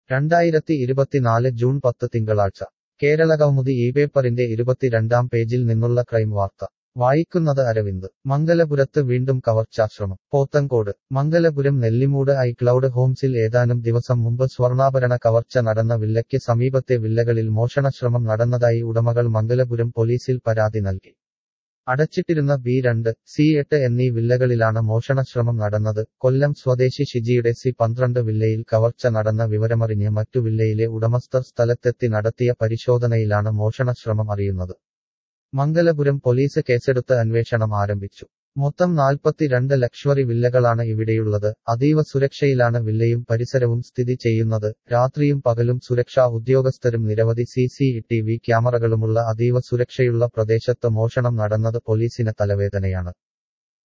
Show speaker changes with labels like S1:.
S1: രണ്ടായിരത്തി ഇരുപത്തിനാല് ജൂൺ പത്ത് തിങ്കളാഴ്ച കേരളകൗമുദി ഈ പേപ്പറിന്റെ ഇരുപത്തിരണ്ടാം പേജിൽ നിന്നുള്ള ക്രൈം വാർത്ത വായിക്കുന്നത് അരവിന്ദ് മംഗലപുരത്ത് വീണ്ടും കവർച്ചാശ്രമം പോത്തങ്കോട് മംഗലപുരം നെല്ലിമൂട് ഐ ക്ലൗഡ് ഹോംസിൽ ഏതാനും ദിവസം മുമ്പ് സ്വർണ്ണാഭരണ കവർച്ച നടന്ന വില്ലയ്ക്ക് സമീപത്തെ വില്ലകളിൽ മോഷണശ്രമം നടന്നതായി ഉടമകൾ മംഗലപുരം പോലീസിൽ പരാതി നൽകി അടച്ചിട്ടിരുന്ന ബി രണ്ട് സി എട്ട് എന്നീ വില്ലകളിലാണ് മോഷണശ്രമം നടന്നത് കൊല്ലം സ്വദേശി ഷിജിയുടെ സി പന്ത്രണ്ട് വില്ലയിൽ കവർച്ച നടന്ന വിവരമറിഞ്ഞ് മറ്റു വില്ലയിലെ ഉടമസ്ഥർ സ്ഥലത്തെത്തി നടത്തിയ പരിശോധനയിലാണ് മോഷണശ്രമം അറിയുന്നത് മംഗലപുരം പോലീസ് കേസെടുത്ത് അന്വേഷണം ആരംഭിച്ചു മൊത്തം നാൽപ്പത്തിരണ്ട് ലക്ഷറി വില്ലകളാണ് ഇവിടെയുള്ളത് അതീവ സുരക്ഷയിലാണ് വില്ലയും പരിസരവും സ്ഥിതി ചെയ്യുന്നത് രാത്രിയും പകലും സുരക്ഷാ ഉദ്യോഗസ്ഥരും നിരവധി സി സി ടി വി ക്യാമറകളുമുള്ള അതീവ സുരക്ഷയുള്ള പ്രദേശത്ത് മോഷണം നടന്നത് പോലീസിന് തലവേദനയാണ്